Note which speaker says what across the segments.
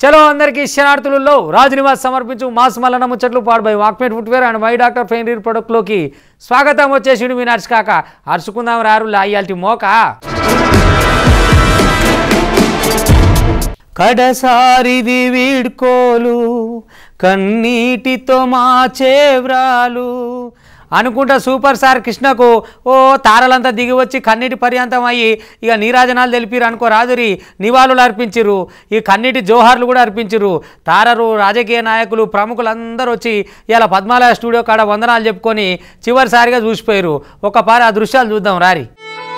Speaker 1: చలో అందరికీ శనార్థులలో రాజనివాస్ సమర్పించు మాస్ మల్లన ముచ్చట్లు పాడుబై Walkmate footwear and my doctor pain ప్రొడక్ట్లోకి స్వాగతం వచ్చేసిండు మీ నర్స్ కాక అరుచుకుందాం రారు లాయాల్టి మోక కడసారిది వీడ్కోలు కన్నీటితో మా చేవ్రాలు అనుకుంటా సూపర్ స్టార్ కృష్ణకు ఓ తారలంతా దిగి వచ్చి కన్నీటి పర్యంతం అయ్యి ఇక నీరాజనాలు తెలిపిరు అనుకో రాదురి నివాళులు అర్పించిర్రు ఈ కన్నీటి జోహార్లు కూడా అర్పించిర్రు తారరు రాజకీయ నాయకులు ప్రముఖులందరూ వచ్చి ఇలా పద్మాలయ స్టూడియో కాడ వందనాలు చెప్పుకొని చివరిసారిగా చూసిపోయారు ఒకపారి ఆ దృశ్యాలు చూద్దాం రారి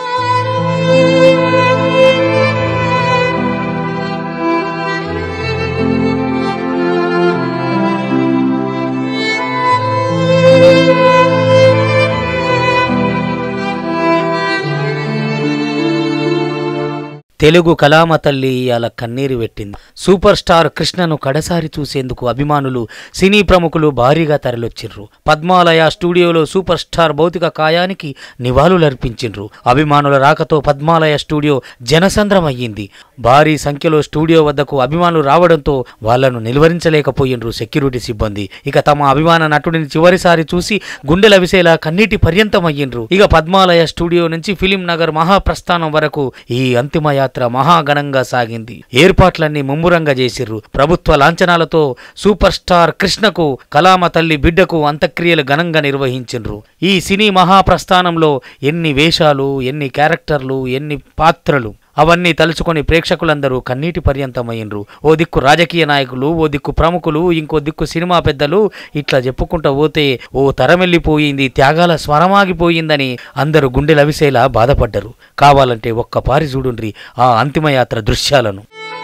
Speaker 1: తెలుగు కళామ తల్లి ఇవాళ కన్నీరు పెట్టింది సూపర్ స్టార్ కృష్ణను కడసారి చూసేందుకు అభిమానులు సినీ ప్రముఖులు భారీగా తరలొచ్చిర్రు పద్మాలయ స్టూడియోలో సూపర్ స్టార్ భౌతిక కాయానికి నివాళులర్పించిండ్రు అభిమానుల రాకతో పద్మాలయ స్టూడియో జనసంద్రమయ్యింది భారీ సంఖ్యలో స్టూడియో వద్దకు అభిమానులు రావడంతో వాళ్లను నిలువరించలేకపోయిండ్రు సెక్యూరిటీ సిబ్బంది ఇక తమ అభిమాన నటుడిని చివరిసారి చూసి గుండెల విసేలా కన్నీటి పర్యంతమయ్యిండ్రు ఇక పద్మాలయ స్టూడియో నుంచి ఫిలిం నగర్ మహాప్రస్థానం వరకు ఈ అంతిమ యాత్ర మహాఘనంగా సాగింది ఏర్పాట్లన్నీ ముమ్మురంగా చేసిర్రు ప్రభుత్వ లాంఛనాలతో సూపర్ స్టార్ కృష్ణకు కలామ తల్లి బిడ్డకు అంత్యక్రియలు ఘనంగా నిర్వహించిండ్రు ఈ సినీ మహాప్రస్థానంలో ఎన్ని వేషాలు ఎన్ని క్యారెక్టర్లు ఎన్ని పాత్రలు అవన్నీ తలుచుకొని ప్రేక్షకులందరూ కన్నీటి పర్యంతమైనరు ఓ దిక్కు రాజకీయ నాయకులు ఓ దిక్కు ప్రముఖులు ఇంకో దిక్కు సినిమా పెద్దలు ఇట్లా చెప్పుకుంటూ పోతే ఓ తరమెళ్ళిపోయింది త్యాగాల స్వరమాగిపోయిందని అందరూ గుండెలవిసేలా బాధపడ్డరు కావాలంటే ఒక్కపారి చూడుండ్రి ఆ అంతిమయాత్ర దృశ్యాలను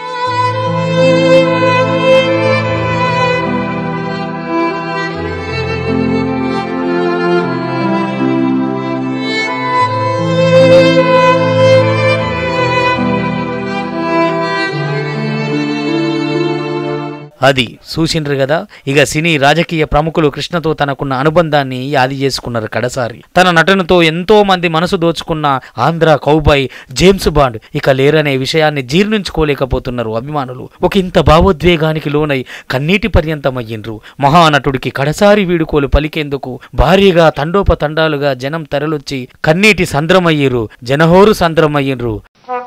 Speaker 1: అది చూసిండ్రు కదా ఇక సినీ రాజకీయ ప్రముఖులు కృష్ణతో తనకున్న అనుబంధాన్ని యాది చేసుకున్నారు కడసారి తన నటనతో ఎంతో మంది మనసు దోచుకున్న ఆంధ్ర కౌబాయ్ జేమ్స్ బాండ్ ఇక లేరనే విషయాన్ని జీర్ణించుకోలేకపోతున్నారు అభిమానులు ఒక ఇంత భావోద్వేగానికి లోనై కన్నీటి పర్యంతమయ్యిండ్రు మహానటుడికి కడసారి వీడుకోలు పలికేందుకు భారీగా తండోపతండాలుగా జనం తరలొచ్చి కన్నీటి సంద్రమయ్యిర్రు జనహోరు సంద్రమయ్యిండ్రు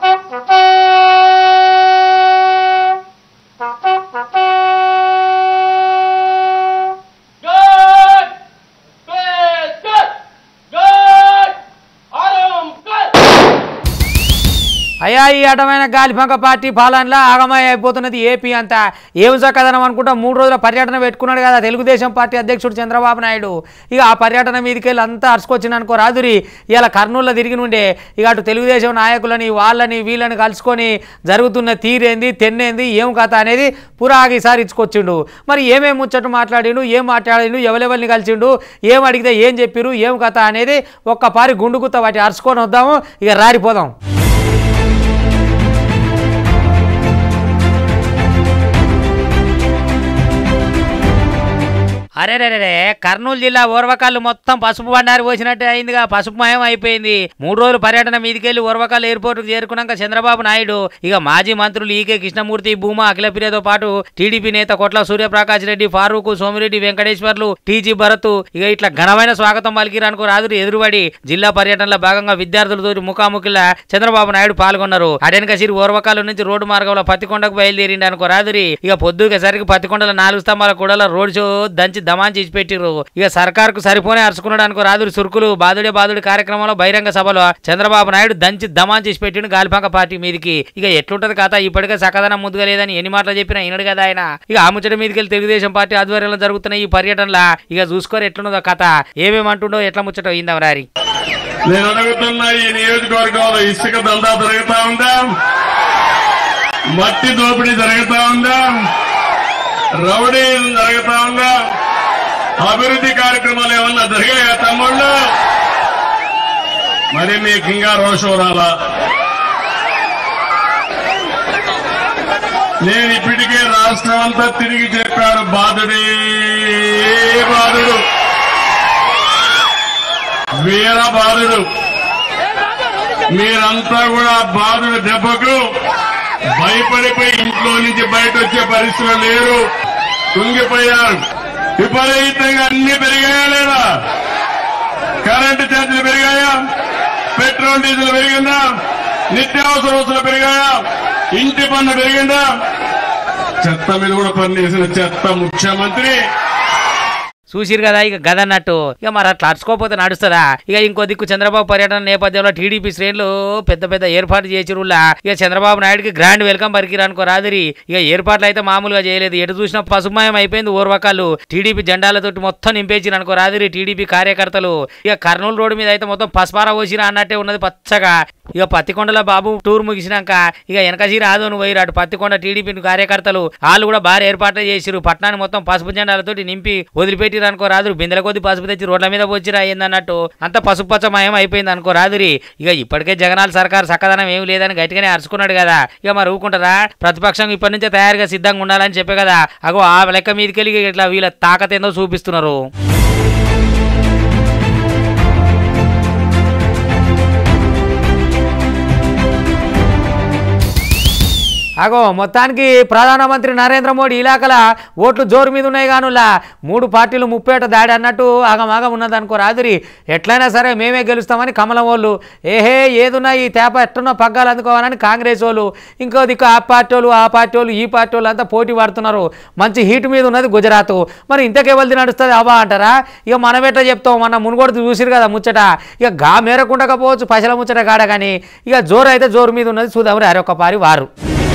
Speaker 2: Good! Good! Good! Good! Autumn! Good!
Speaker 1: అయ్యా ఈ అటమైన గాలిపంక పార్టీ పాలనలో ఆగమయ అయిపోతున్నది ఏపీ అంతా ఏం చక్కదనం అనుకుంటా మూడు రోజుల పర్యటన పెట్టుకున్నాడు కదా తెలుగుదేశం పార్టీ అధ్యక్షుడు చంద్రబాబు నాయుడు ఇక ఆ పర్యటన మీదకి వెళ్ళి అంతా అరుచుకొచ్చింది అనుకో రాదురి ఇలా కర్నూలులో తిరిగి నుండే ఇక అటు తెలుగుదేశం నాయకులని వాళ్ళని వీళ్ళని కలుసుకొని జరుగుతున్న తీరేంది తెన్నేంది ఏం కథ అనేది పురాగా ఈసారి ఇచ్చుకొచ్చిండు మరి ఏమేమి ముచ్చట మాట్లాడిండు ఏం మాట్లాడిండు ఎవరెవరిని కలిసిండు ఏం అడిగితే ఏం చెప్పిరు ఏం కథ అనేది ఒక్కపారి గుండుగుత్త వాటి అరుచుకొని వద్దాము ఇక రారిపోదాం అరే రే రే కర్నూలు జిల్లా ఓర్వకాళ్ళు మొత్తం పసుపు బండారు పోసినట్టే అయిందిగా పసుపు మయం అయిపోయింది మూడు రోజులు పర్యటన మీదికెళ్లి ఓర్వకాళ్ళు ఎయిర్పోర్ట్ చేరుకున్నాక చంద్రబాబు నాయుడు ఇక మాజీ మంత్రులు ఈకే కృష్ణమూర్తి భూమా అఖిలప్రియతో పాటు టీడీపీ నేత కొట్ల సూర్యప్రకాష్ రెడ్డి ఫారూక్ సోమిరెడ్డి వెంకటేశ్వర్లు టీజీ భరత్ ఇక ఇట్లా ఘనమైన స్వాగతం పలికిరనుకో రాదురు ఎదురుబడి జిల్లా పర్యటనలో భాగంగా విద్యార్థులతో ముఖాముఖిలా చంద్రబాబు నాయుడు పాల్గొన్నారు అడెనక సిరి ఓర్వకాలు నుంచి రోడ్డు మార్గంలో పత్తికొండకు బయలుదేరిండి అనుకో రాదురి ఇక పొద్దుకేసరికి పత్తికొండల నాలుగు స్తంభాల కూడా రోడ్ షో దంచి దమాంచి ఇచ్చిపెట్టిర్రు ఇక సర్కార్కు సరిపోనే అరుచుకున్నాడు అనుకో రాదురి సురుకులు బాదుడే బాదుడి కార్యక్రమంలో బహిరంగ సభలో చంద్రబాబు నాయుడు దంచి దమాంచి ఇచ్చిపెట్టిండు గాలిపంక పార్టీ మీదికి ఇక ఎట్లుంటది కథ ఇప్పటికే సకదనం ముందుగా లేదని ఎన్ని మాటలు చెప్పినా ఇనడు కదా ఆయన ఇక ఆ ముచ్చట మీదకి వెళ్ళి తెలుగుదేశం పార్టీ ఆధ్వర్యంలో జరుగుతున్న ఈ పర్యటనలా ఇక చూసుకోరు ఎట్లున్నదో కథ ఏమేమంటుండో ఎట్లా ముచ్చటో ఇందాం రారి
Speaker 3: నేను అడుగుతున్న ఈ నియోజకవర్గంలో ఇసుక దందా జరుగుతా ఉందా మట్టి దోపిడీ జరుగుతా ఉందా రౌడీ జరుగుతా ఉందా అభివృద్ధి కార్యక్రమాలు ఏమన్నా జరిగాయా తమ్ముళ్ళు మరి మీకు ఇంకా రోషం రాలా నేను ఇప్పటికే రాష్ట్రం అంతా తిరిగి చెప్పాను బాధుడే బాధుడు వీర బాధుడు మీరంతా కూడా బాధుడు దెబ్బకు భయపడిపోయి ఇంట్లో నుంచి బయట వచ్చే పరిస్థితులు లేరు కుంగిపోయారు విపరీతంగా అన్ని పెరిగాయా లేదా కరెంటు ఛార్జీలు పెరిగాయా పెట్రోల్ డీజిల్ పెరిగిందా నిత్యావసర వస్తువులు పెరిగాయా ఇంటి పన్ను పెరిగిందా చెత్త మీద కూడా పన్ను వేసిన చెత్త ముఖ్యమంత్రి
Speaker 1: చూసిరు కదా ఇక గదన్నట్టు ఇక మరి అట్లా అరుచుకోకపోతే నడుస్తుందా ఇక ఇంకో దిక్కు చంద్రబాబు పర్యటన నేపథ్యంలో టీడీపీ శ్రేణులు పెద్ద పెద్ద ఏర్పాటు చేసిరుల్లా ఇక చంద్రబాబు నాయుడుకి గ్రాండ్ వెల్కమ్ పలికిరు అనుకో రాదిరి ఇక ఏర్పాట్లు అయితే మామూలుగా చేయలేదు ఎటు చూసినా పసుమయం అయిపోయింది ఓర్వకాలు టీడీపీ జెండాలతోటి మొత్తం నింపేసిరు అనుకో రాదిరి టీడీపీ కార్యకర్తలు ఇక కర్నూలు రోడ్డు మీద అయితే మొత్తం పసుపార పోసిరా అన్నట్టే ఉన్నది పచ్చగా ఇక పత్తికొండల బాబు టూర్ ముగిసినాక ఇక వెనకసీర ఆదోను పోయిరు అటు పత్తికొండ టీడీపీ కార్యకర్తలు వాళ్ళు కూడా భారీ ఏర్పాట్లు చేసిరు పట్టణాన్ని మొత్తం పసుపు జెండాలతోటి నింపి వదిలిపెట్టిరు అనుకో రాదురు బిందెల కొద్ది పసుపు తెచ్చి రోడ్ల మీద వచ్చిరా అయ్యిందన్నట్టు అంత పసుపు పచ్చమయం అయిపోయింది అనుకో రాదురి ఇక ఇప్పటికే జగనాల సర్కార్ చక్కదనం ఏం లేదని గట్టిగానే అరుచుకున్నాడు కదా ఇక మరి ఊకుంటారా ప్రతిపక్షం ఇప్పటి నుంచే తయారుగా సిద్ధంగా ఉండాలని చెప్పే కదా అగో ఆ లెక్క మీదకెళ్ళి ఇట్లా వీళ్ళ తాకతేందో చూపిస్తున్నారు అగో మొత్తానికి ప్రధానమంత్రి నరేంద్ర మోడీ ఇలాకల ఓట్లు జోరు మీద ఉన్నాయి కానులా మూడు పార్టీలు ముప్పేట దాడి అన్నట్టు ఆగమాగం ఉన్నదనుకో రాదురి ఎట్లయినా సరే మేమే గెలుస్తామని కమలం వాళ్ళు ఏహే ఏదున్నా ఈ తేప ఎట్టున్నా పగ్గాలు అందుకోవాలని కాంగ్రెస్ వాళ్ళు ఇంకో దిక్కు ఆ పార్టీ వాళ్ళు ఆ పార్టీ వాళ్ళు ఈ పార్టీ వాళ్ళు అంతా పోటీ పడుతున్నారు మంచి హీట్ మీద ఉన్నది గుజరాత్ మరి ఇంతకెవరిది నడుస్తుంది అవా అంటారా ఇక మనం ఎట్లా చెప్తాం మన మునుగోడు చూసిరు కదా ముచ్చట ఇక గా మేరకు ఉండకపోవచ్చు పశల ముచ్చట కాడ కానీ ఇక జోరు అయితే జోరు మీద ఉన్నది చూద్దాం అరే ఒక్క పారి వారు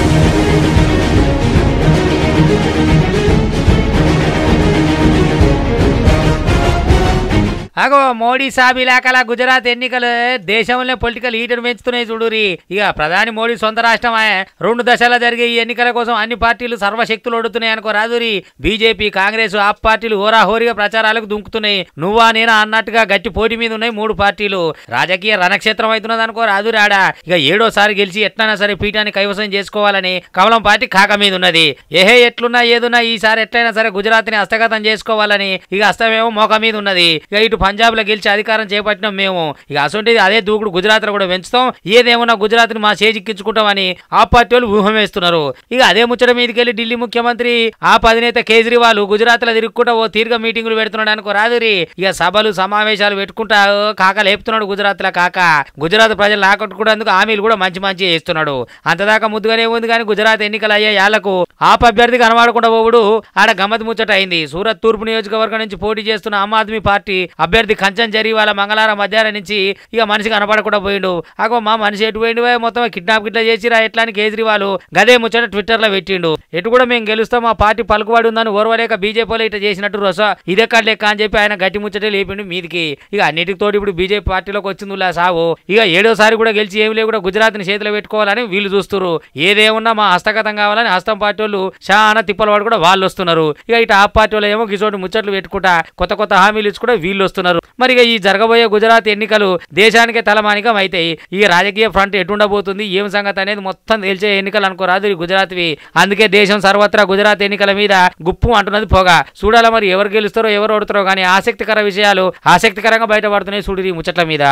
Speaker 1: అగో మోడీ సాబ్ ఇలాకల గుజరాత్ ఎన్నికలు దేశంలో పొలిటికల్ హీటర్ పెంచుతున్నాయి చూడురి ఇక ప్రధాని మోడీ సొంత రాష్ట్రమే రెండు దశలో జరిగే ఈ ఎన్నికల కోసం అన్ని పార్టీలు సర్వశక్తులు ఒడుతున్నాయి అనుకో రాదురి బీజేపీ కాంగ్రెస్ ఆప్ పార్టీలు హోరాహోరీగా ప్రచారాలకు దుంకుతున్నాయి నువ్వా నేనా అన్నట్టుగా గట్టి పోటీ మీద ఉన్నాయి మూడు పార్టీలు రాజకీయ రణక్షేత్రం అవుతున్నది అనుకో రాదురి ఆడ ఇక ఏడోసారి గెలిచి ఎట్లైనా సరే పీఠాన్ని కైవసం చేసుకోవాలని కమలం పార్టీ కాక మీద ఉన్నది ఏహే ఎట్లున్నా ఏదున్నా ఈసారి ఎట్లయినా సరే గుజరాత్ ని హస్తగతం చేసుకోవాలని ఇక హస్తమేమో మోక మీద ఉన్నది ఇక ఇటు పంజాబ్ లో గెలిచి అధికారం చేపట్టినాం మేము ఇక అసొంటిది అదే దూకుడు గుజరాత్ లో కూడా పెంచుతాం ఏదేమన్నా గుజరాత్ ని మా చేజిక్కించుకుంటామని ఆ పార్టీ వాళ్ళు ఊహం వేస్తున్నారు ఇక అదే ముచ్చట మీదకి వెళ్ళి ఢిల్లీ ముఖ్యమంత్రి ఆ అధినేత కేజ్రీవాల్ గుజరాత్ లో తిరుగుకుంటా ఓ తీర్ఘ మీటింగులు పెడుతున్నాడు అనుకో రాదురి ఇక సభలు సమావేశాలు పెట్టుకుంటా ఓ కాక లేపుతున్నాడు గుజరాత్ లో కాక గుజరాత్ ప్రజలు ఆకట్టుకునేందుకు హామీలు కూడా మంచి మంచి చేస్తున్నాడు అంతదాకా ముద్దుగానే ఉంది కానీ గుజరాత్ ఎన్నికలు అయ్యే యాళ్లకు ఆప్ అభ్యర్థి కనబడకుండా పోవుడు ఆడ గమ్మత్ ముచ్చట అయింది సూరత్ తూర్పు నియోజకవర్గం నుంచి పోటీ చేస్తున్న ఆమ్ ఆద్మీ పార్టీ అభ్యర్థి కంచం జరి వాళ్ళ మంగళవారం మధ్యాహ్నం నుంచి ఇక మనిషి కనపడకుండా పోయిండు అగో మా మనిషి ఎటు పోయిండు ఏ మొత్తం కిడ్నాప్ గిట్లా చేసిరా ఎట్లా అని కేజ్రీవాల్ గదే ముచ్చట ట్విట్టర్ లో పెట్టిండు ఎటు కూడా మేము గెలుస్తాం మా పార్టీ పలుకుబడి ఉందని ఓర్వలేక బీజేపీలో ఇట్లా చేసినట్టు రొస ఇదే కాదు లెక్క అని చెప్పి ఆయన గట్టి ముచ్చటే లేపిండు మీదికి ఇక అన్నిటికి తోడు ఇప్పుడు బీజేపీ పార్టీలోకి వచ్చింది ఉల్లా సావు ఇక ఏడోసారి కూడా గెలిచి ఏమి లేవు కూడా గుజరాత్ ని చేతిలో పెట్టుకోవాలని వీళ్ళు చూస్తున్నారు ఏదేమున్నా మా హస్తగతం కావాలని హస్తం పార్టీ వాళ్ళు చాలా తిప్పల వాడు కూడా వాళ్ళు వస్తున్నారు ఇక ఇటు ఆ పార్టీ వాళ్ళు ఏమో కిచోటి ముచ్చట్లు పెట్టుకుంటా కొత్త కొత్త హామీలు ఇచ్చి కూడా వీళ్ళు వస్తున్నారు మరి ఇక ఈ జరగబోయే గుజరాత్ ఎన్నికలు దేశానికే తలమానికం అవుతాయి ఈ రాజకీయ ఫ్రంట్ ఎటుండబోతుంది ఏం సంగతి అనేది మొత్తం తేల్చే ఎన్నికలు అనుకోరాదు ఈ గుజరాత్వి అందుకే దేశం సర్వత్రా గుజరాత్ ఎన్నికల మీద గుప్పు అంటున్నది పోగా చూడాలా మరి ఎవరు గెలుస్తారో ఎవరు ఓడుతారో కానీ ఆసక్తికర విషయాలు ఆసక్తికరంగా బయటపడుతున్నాయి చూడు ఈ ముచ్చట్ల మీద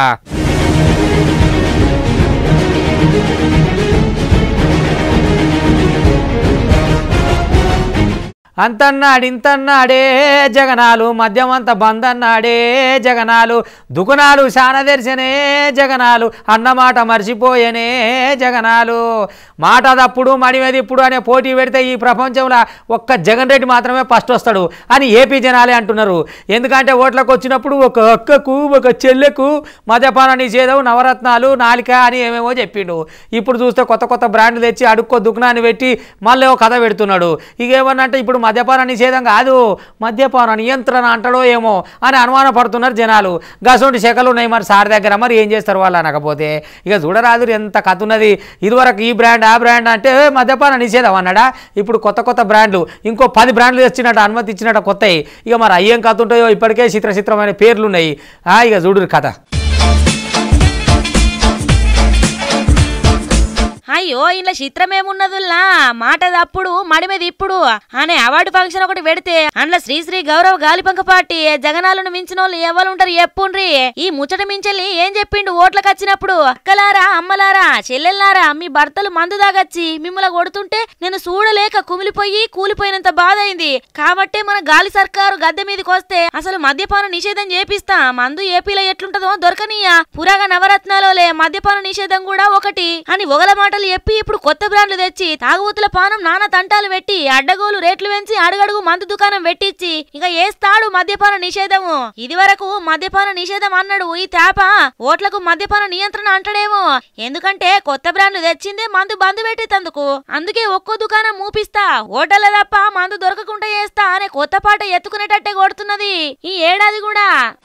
Speaker 1: అంతన్నాడు ఇంతన్నాడే జగనాలు మద్యమంత బందన్నాడే జగనాలు దుకునాలు శానదెరిసనే జగనాలు అన్నమాట మర్చిపోయేనే జగనాలు మాట తప్పుడు మడిమేది ఇప్పుడు అనే పోటీ పెడితే ఈ ప్రపంచంలో ఒక్క జగన్ రెడ్డి మాత్రమే ఫస్ట్ వస్తాడు అని ఏపీ జనాలే అంటున్నారు ఎందుకంటే ఓట్లకు వచ్చినప్పుడు ఒక అక్కకు ఒక చెల్లెకు మద్యపాన నిషేధం నవరత్నాలు నాలిక అని ఏమేమో చెప్పిండు ఇప్పుడు చూస్తే కొత్త కొత్త బ్రాండ్లు తెచ్చి అడుక్కో దుకాణాన్ని పెట్టి మళ్ళీ ఒక కథ పెడుతున్నాడు ఇక ఏమన్నంటే ఇప్పుడు మద్యపాన నిషేధం కాదు మద్యపాన నియంత్రణ అంటాడో ఏమో అని అనుమాన పడుతున్నారు జనాలు గసోటి శకలు ఉన్నాయి మరి సార్ దగ్గర మరి ఏం చేస్తారు వాళ్ళు అనకపోతే ఇక చూడరాదు ఎంత కథ ఉన్నది ఇదివరకు ఈ బ్రాండ్ ఆ బ్రాండ్ అంటే "ఏ, మద్యపాన నిషేధం అన్నాడా ఇప్పుడు కొత్త కొత్త బ్రాండ్లు ఇంకో పది బ్రాండ్లు తెచ్చినట్టు అనుమతి ఇచ్చినట్టు కొత్తవి ఇక మరి అయ్యేం కథ ఉంటాయో ఇప్పటికే చిత్ర చిత్రమైన పేర్లు ఉన్నాయి ఆ, ఇక చూడు కథ
Speaker 4: హాయ్ అయ్యో ఇంట్లో చిత్రమేమున్నదుల్లా మాట తప్పుడు మడిమేది ఇప్పుడు అనే అవార్డు ఫంక్షన్ ఒకటి పెడితే అందులో శ్రీశ్రీ గౌరవ్ గాలిపంక పార్టీ జగనాలను మించిన వాళ్ళు ఎవరుంటారు ఎప్పుండ్రి ఈ ముచ్చట మించెల్లి ఏం చెప్పిండు ఓట్లకు వచ్చినప్పుడు అక్కలారా అమ్మలారా చెల్లెల్లారా మీ భర్తలు మందు దాగచ్చి మిమ్మల్ని కొడుతుంటే నేను చూడలేక కుమిలిపోయి కూలిపోయినంత బాధ అయింది కాబట్టే మన గాలి సర్కారు గద్దె మీదకి వస్తే అసలు మద్యపాన నిషేధం చేపిస్తా మందు ఏపీలో ఎట్లుంటదో దొరకనీయా పురాగా నవరత్నాలోలే మద్యపాన నిషేధం కూడా ఒకటి అని ఒగల మాటలు చెప్పి ఇప్పుడు కొత్త బ్రాండ్లు తెచ్చి తాగుబోతుల పానం నానా తంటాలు పెట్టి అడ్డగోలు రేట్లు పెంచి అడుగడుగు మందు దుకాణం పెట్టించి ఇక ఏస్తాడు మద్యపాన నిషేధము ఇది వరకు మద్యపాన నిషేధం అన్నాడు ఈ తేప ఓట్లకు మద్యపాన నియంత్రణ అంటాడేమో ఎందుకంటే కొత్త బ్రాండ్లు తెచ్చిందే మందు బంద్ పెట్టేందుకు అందుకే ఒక్కో దుకాణం మూపిస్తా ఓటర్ల తప్ప మందు దొరకకుండా చేస్తా అనే కొత్త పాట ఎత్తుకునేటట్టే కొడుతున్నది ఈ ఏడాది కూడా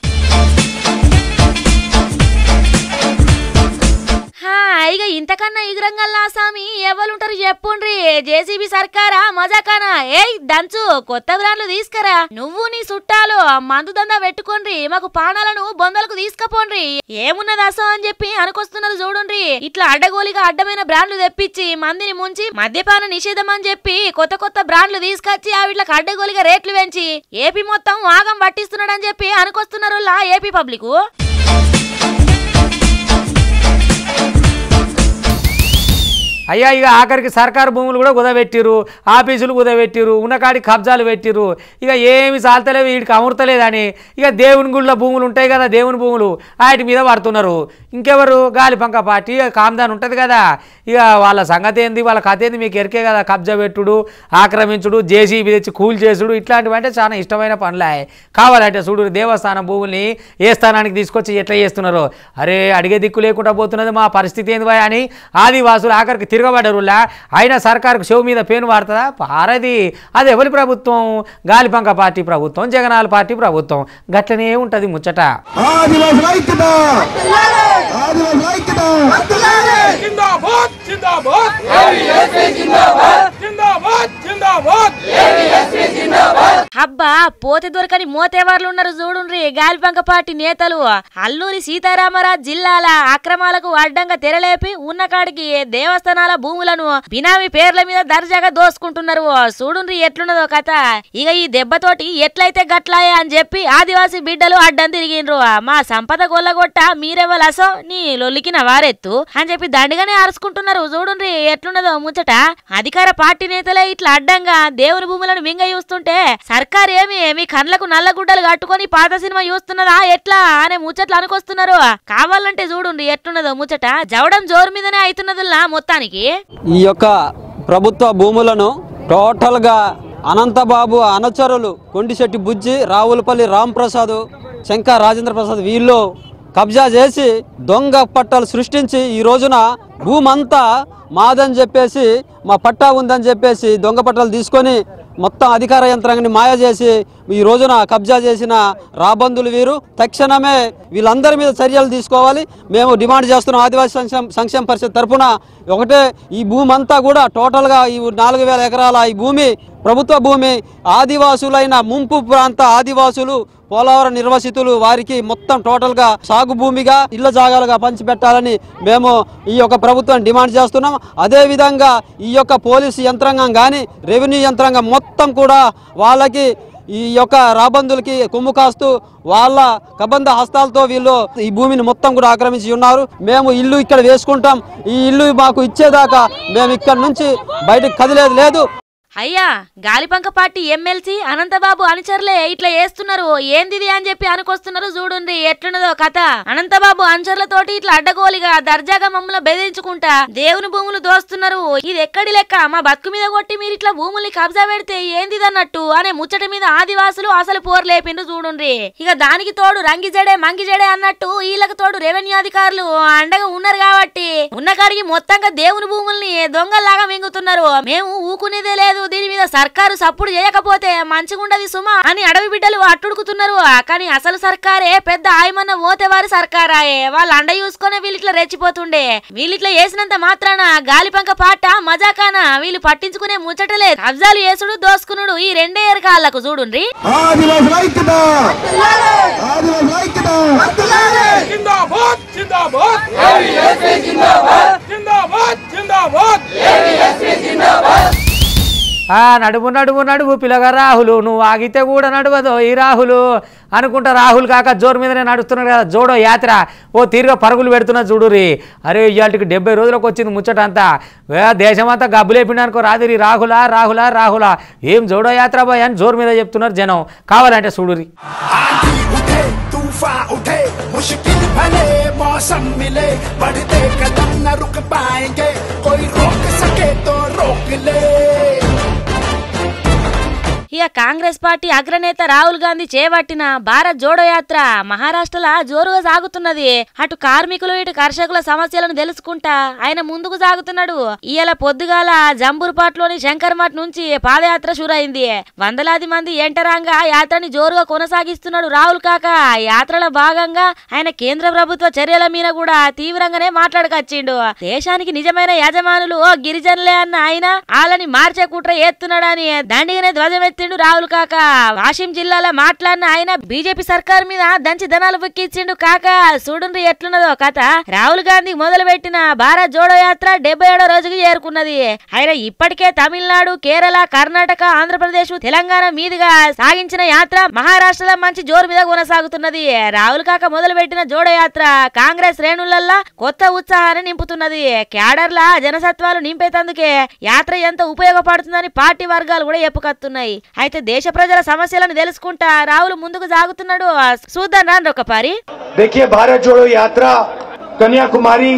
Speaker 4: హా, ఇక ఇంతకన్నా ఇగురంగల్లా సామి ఎవరుంటారు చెప్పుండ్రి జేసీబీ సర్కారా మజాకానా ఏయ్ దంచు కొత్త బ్రాండ్లు తీసుకురా నువ్వు నీ చుట్టాలు మందు దందా పెట్టుకోండ్రి మాకు పానాలను బొందలకు తీసుకపోండ్రి ఏమున్నది అసో అని చెప్పి అనుకొస్తున్నది చూడుండ్రి ఇట్లా అడ్డగోలిగా అడ్డమైన బ్రాండ్లు తెప్పించి మందిని ముంచి మద్యపాన నిషేధం అని చెప్పి కొత్త కొత్త బ్రాండ్లు తీసుకొచ్చి ఆ వీళ్ళకి అడ్డగోలిగా రేట్లు పెంచి ఏపీ మొత్తం ఆగం పట్టిస్తున్నాడని చెప్పి అనుకొస్తున్నారు లా ఏపీ పబ్లిక్
Speaker 1: అయ్యా ఇక ఆఖరికి సర్కారు భూములు కూడా కుదబెట్టిరు ఆఫీసులు కుదబెట్టిరు ఉన్నకాడికి కబ్జాలు పెట్టిరు ఇక ఏమి సాల్తలేవు వీడికి అమృతలేదని ఇక దేవుని గుళ్ళ భూములు ఉంటాయి కదా దేవుని భూములు వాటి మీద పడుతున్నారు ఇంకెవరు గాలిపంక పార్టీ ఇక కామ్దాన్ ఉంటుంది కదా ఇక వాళ్ళ సంగతి ఏంది వాళ్ళ కథ ఏంది మీకు ఎరికే కదా కబ్జా పెట్టుడు ఆక్రమించుడు జేసీబీ తెచ్చి కూల్ చేసుడు ఇట్లాంటివి అంటే చాలా ఇష్టమైన పనులే కావాలంటే చూడు దేవస్థానం భూముల్ని ఏ స్థానానికి తీసుకొచ్చి ఎట్లా చేస్తున్నారు అరే అడిగే దిక్కు లేకుండా పోతున్నది మా పరిస్థితి ఏంది భయ అని ఆదివాసులు ఆఖరికి తిరగబడ్డరులా అయినా సర్కారుకు చెవు మీద పేను వాడుతుందా పారది అది ఎవరి ప్రభుత్వం గాలిపంక పార్టీ ప్రభుత్వం జగనాల పార్టీ ప్రభుత్వం గట్లనే ఉంటుంది ముచ్చట
Speaker 5: ఆదివాసుల ఐక్యత ఆదివాసుల ఐక్యత
Speaker 2: जिंदाबाद जिंदाबाद जिंदाबाद जिंदाबाद जिंदाबाद
Speaker 4: అబ్బా పోతే దొరకని మోతేవార్లు ఉన్నారు చూడుండ్రి గాలిపంక పార్టీ నేతలు అల్లూరి సీతారామరాజు జిల్లాల అక్రమాలకు అడ్డంగా తెరలేపి ఉన్న కాడికి దేవస్థానాల భూములను బినామీ పేర్ల మీద దర్జాగా దోసుకుంటున్నారు చూడుండ్రి ఎట్లున్నదో కథ ఇక ఈ దెబ్బతోటి ఎట్లయితే గట్లాయే అని చెప్పి ఆదివాసీ బిడ్డలు అడ్డం తిరిగిండ్రు మా సంపద గొల్లగొట్ట మీరెవలసో నీ లొల్లికిన వారెత్తు అని చెప్పి దండిగానే అరుచుకుంటున్నారు చూడుండ్రి ఎట్లున్నదో ముచ్చట అధికార పార్టీ నేతలే ఇట్లా అడ్డంగా దేవుని భూములను మింగ చూస్తుంటే సర్కార్ ఏమి మీ కండ్లకు నల్ల గుడ్డలు కట్టుకొని పాత సినిమా చూస్తున్నదా ఎట్లా అనే ముచ్చట్లు అనుకొస్తున్నారు కావాలంటే చూడుండ్రి ఎట్లున్నదో ముచ్చట జవడం జోరు మీదనే అవుతున్నదిలా మొత్తానికి
Speaker 6: ఈ యొక్క ప్రభుత్వ భూములను టోటల్గా అనంతబాబు అనుచరులు కొండిశెట్టి బుజ్జి రావులపల్లి రాంప్రసాద్ శంకర్ రాజేంద్ర ప్రసాద్ వీళ్ళు కబ్జా చేసి దొంగ పట్టాలు సృష్టించి ఈ రోజున భూమంతా మాదని చెప్పేసి మా పట్టా ఉందని చెప్పేసి దొంగ పట్టాలు తీసుకొని మొత్తం అధికార యంత్రాంగాన్ని మాయ చేసి ఈ రోజున కబ్జా చేసిన రాబందులు వీరు తక్షణమే వీళ్ళందరి మీద చర్యలు తీసుకోవాలి మేము డిమాండ్ చేస్తున్నాం ఆదివాసీ సంక్షేమ సంక్షేమ పరిషత్ తరఫున ఒకటే ఈ భూమి అంతా కూడా టోటల్గా ఈ నాలుగు వేల ఎకరాల ఈ భూమి ప్రభుత్వ భూమి ఆదివాసులైన ముంపు ప్రాంత ఆదివాసులు పోలవరం నిర్వసితులు వారికి మొత్తం టోటల్గా సాగు భూమిగా ఇళ్ల జాగాలుగా పంచిపెట్టాలని మేము ఈ యొక్క ప్రభుత్వం డిమాండ్ చేస్తున్నాం అదేవిధంగా ఈ యొక్క పోలీసు యంత్రాంగం కానీ రెవెన్యూ యంత్రాంగం మొత్తం కూడా వాళ్ళకి ఈ యొక్క రాబందులకి కొమ్ము కాస్తూ వాళ్ళ కబంధ హస్తాలతో వీళ్ళు ఈ భూమిని మొత్తం కూడా ఆక్రమించి ఉన్నారు మేము ఇల్లు ఇక్కడ వేసుకుంటాం ఈ ఇల్లు మాకు ఇచ్చేదాకా మేము ఇక్కడ నుంచి బయటకు కదిలేదు లేదు
Speaker 4: అయ్యా గాలిపంక పార్టీ ఎమ్మెల్సీ అనంతబాబు అనుచరులే ఇట్లా వేస్తున్నారు ఏందిది అని చెప్పి అనుకొస్తున్నారు చూడండి ఎట్లున్నదో కథ అనంతబాబు అనుచరులతోటి ఇట్లా అడ్డగోలిగా దర్జాగా మమ్మల్ని బెదిరించుకుంటా దేవుని భూములు దోస్తున్నారు ఇది ఎక్కడి లెక్క మా బతుకు మీద కొట్టి మీరు ఇట్లా భూముల్ని కబ్జా పెడితే ఏందిది అన్నట్టు అనే ముచ్చట మీద ఆదివాసులు అసలు పోరు లేపిండ్రు చూడుండ్రి ఇక దానికి తోడు రంగి జడే మంగి జడే అన్నట్టు వీళ్ళకి తోడు రెవెన్యూ అధికారులు అండగా ఉన్నారు కాబట్టి ఉన్న కాడికి మొత్తంగా దేవుని భూముల్ని దొంగల్లాగా మింగుతున్నారు మేము ఊకునేదే లేదు దీని మీద సర్కారు సప్పుడు చేయకపోతే మంచిగుండది సుమా అని అడవి బిడ్డలు అట్టుడుకుతున్నారు కానీ అసలు సర్కారే పెద్ద ఆయమన్న ఓతేవారి సర్కారాయే వాళ్ళు అండ చూసుకొని వీళ్ళు ఇట్లా రెచ్చిపోతుండే వీళ్ళు ఇట్లా వేసినంత మాత్రాన గాలిపంక పాట మజాకాన వీళ్ళు పట్టించుకునే ముచ్చటలే కబ్జాలు చేసుడు దోసుకునుడు ఈ రెండే ఎరకాళ్ళకు చూడుండ్రి
Speaker 5: ఆదివాసుల ఐక్యత ఆదివాసుల ఐక్యత
Speaker 2: जिंदाबाद जिंदाबाद जिंदाबाद जिंदाबाद
Speaker 7: ఆ నడుము నడుము నడుము పిల్లగా రాహులు నువ్వు ఆగితే కూడా నడవదు ఈ రాహులు అనుకుంటా రాహుల్ కాక జోరు మీదనే నడుస్తున్నాడు కదా జోడో యాత్ర ఓ తీరుగా పరుగులు పెడుతున్నా చూడురి అరే ఇవాళకి డెబ్బై రోజులకు వచ్చింది ముచ్చట అంతా వే దేశమంతా గబ్బులేపిండి అనుకో రాదిరి రాహులా రాహులా రాహులా ఏం జోడో యాత్ర బాయ్ అని జోరు మీద చెప్తున్నారు జనం కావాలంటే చూడురి
Speaker 8: आंधी उठे तूफान उठे मुश्किल भले मौसम मिले बढ़ते कदम न रुक पाएंगे कोई रोक सके तो रोक ले
Speaker 4: ఇక కాంగ్రెస్ పార్టీ అగ్రనేత రాహుల్ గాంధీ చేపట్టిన భారత్ జోడో యాత్ర మహారాష్ట్రలో జోరుగా సాగుతున్నది అటు కార్మికులు ఇటు కర్షకుల సమస్యలను తెలుసుకుంటా ఆయన ముందుకు సాగుతున్నాడు ఇవాళ పొద్దుగాల జంబూర్పాట్లోని శంకర్మఠ్ నుంచి పాదయాత్ర షురైంది వందలాది మంది ఎంటరాంగా యాత్రని జోరుగా కొనసాగిస్తున్నాడు రాహుల్ కాక యాత్రలో భాగంగా ఆయన కేంద్ర ప్రభుత్వ చర్యల మీద కూడా తీవ్రంగానే మాట్లాడకొచ్చిండు దేశానికి నిజమైన యజమానులు ఓ గిరిజనులే అన్న ఆయన వాళ్ళని మార్చే కుట్ర ఎత్తున్నాడని దండిగానే ధ్వజమెత్తిండు రాహుల్ కాక వాషిం జిల్లాలో మాట్లాడిన ఆయన బీజేపీ సర్కార్ మీద దంచి ధనాలు బుక్కిచ్చిండు కాక చూడుండ్రి ఎట్లున్నదో కథ రాహుల్ గాంధీ మొదలు పెట్టిన భారత్ జోడో యాత్ర డెబ్బై ఏడో రోజుకి చేరుకున్నది ఆయన ఇప్పటికే తమిళనాడు కేరళ కర్ణాటక ఆంధ్రప్రదేశ్ తెలంగాణ మీదుగా సాగించిన యాత్ర మహారాష్ట్రలో మంచి జోరు మీద కొనసాగుతున్నది రాహుల్ కాక మొదలు పెట్టిన జోడో యాత్ర కాంగ్రెస్ శ్రేణులల్లా కొత్త ఉత్సాహాన్ని నింపుతున్నది క్యాడర్ల జనసత్వాలు నింపేతందుకే యాత్ర ఎంత ఉపయోగపడుతుందని పార్టీ వర్గాలు కూడా చెప్పుకొస్తున్నాయి అయితే దేశ ప్రజల సమస్యలను తెలుసుకుంటా రాహుల్ ముందుకు సాగుతున్నాడు చూద్దాం రాను ఒక పారి
Speaker 5: देखिए भारत जोड़ो यात्रा कन्याकुमारी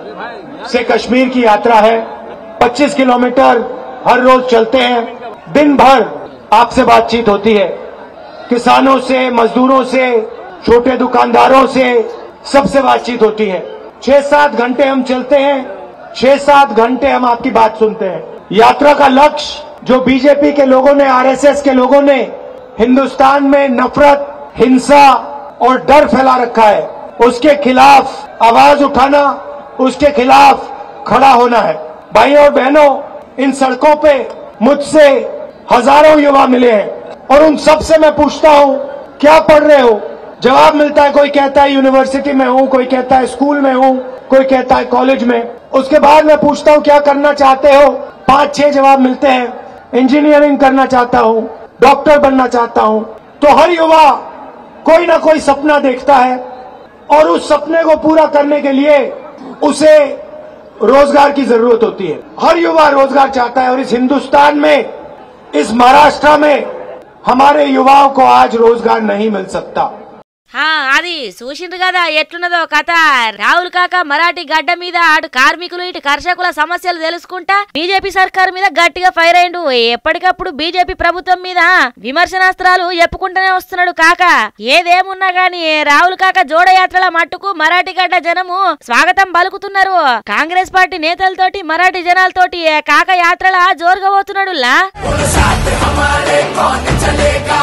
Speaker 5: से कश्मीर की यात्रा है 25 किलोमीटर हर रोज चलते हैं दिन भर आपसे बातचीत होती है किसानों से मजदूरों से छोटे दुकानदारों से सबसे बातचीत होती है छह सात घंटे हम चलते हैं छह सात घंटे हम आपकी बात सुनते हैं यात्रा का लक्ष्य जो बीजेपी के लोगों ने आरएसएस के लोगों ने हिंदुस्तान में नफरत हिंसा और डर फैला रखा है उसके खिलाफ आवाज उठाना उसके खिलाफ खड़ा होना है भाइयों और बहनों इन सड़कों पे मुझसे हजारों युवा मिले हैं और उन सब से मैं पूछता हूँ क्या पढ़ रहे हो जवाब मिलता है कोई कहता है यूनिवर्सिटी में हूँ कोई कहता है स्कूल में हूँ कोई कहता है कॉलेज में उसके बाद मैं पूछता हूँ क्या करना चाहते हो पांच छह जवाब मिलते हैं इंजीनियरिंग करना चाहता हूँ डॉक्टर बनना चाहता हूँ तो हर युवा कोई ना कोई सपना देखता है और उस सपने को पूरा करने के लिए उसे रोजगार की जरूरत होती है हर युवा रोजगार चाहता है और इस हिंदुस्तान में इस महाराष्ट्र में हमारे युवाओं को आज रोजगार नहीं मिल सकता
Speaker 4: హా అది చూసిండ్రు కదా ఎట్లున్నదో కథ రాహుల్ కాక మరాఠీ గడ్డ మీద అటు కార్మికులు ఇటు కర్షకుల సమస్యలు తెలుసుకుంటా బీజేపీ సర్కార్ మీద గట్టిగా ఫైర్ అయిండు ఎప్పటికప్పుడు బీజేపీ ప్రభుత్వం మీద విమర్శనాస్త్రాలు చెప్పుకుంటూనే వస్తున్నాడు కాక ఏదేమున్నా గాని రాహుల్ కాక జోడయాత్రల మట్టుకు మరాఠీ గడ్డ జనము స్వాగతం పలుకుతున్నారు కాంగ్రెస్ పార్టీ నేతలతోటి మరాఠీ జనాలతోటి కాక యాత్రల జోరుగా పోతున్నాడు లా
Speaker 8: बोलो साथ हमारे कौन चलेगा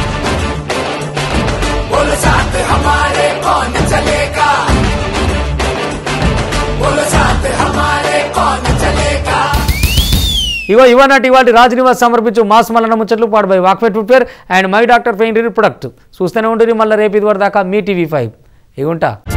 Speaker 8: बोलो साथ हमारे कौन चलेगा बोलो साथ हमारे कौन चलेगा
Speaker 7: ఇగో ఇవన్నట్టు ఇవాళ రాజనివాస్ సమర్పించు మాస్ మల్లన్న ముచ్చట్లు పాడుబై వాక్ఫెట్ footwear and my doctor pain product చూస్తూనే ఉంటుంది మళ్ళీ రేపు ఇది వరకు దాకా మీ టీవీ ఫైవ్ ఇగుంటా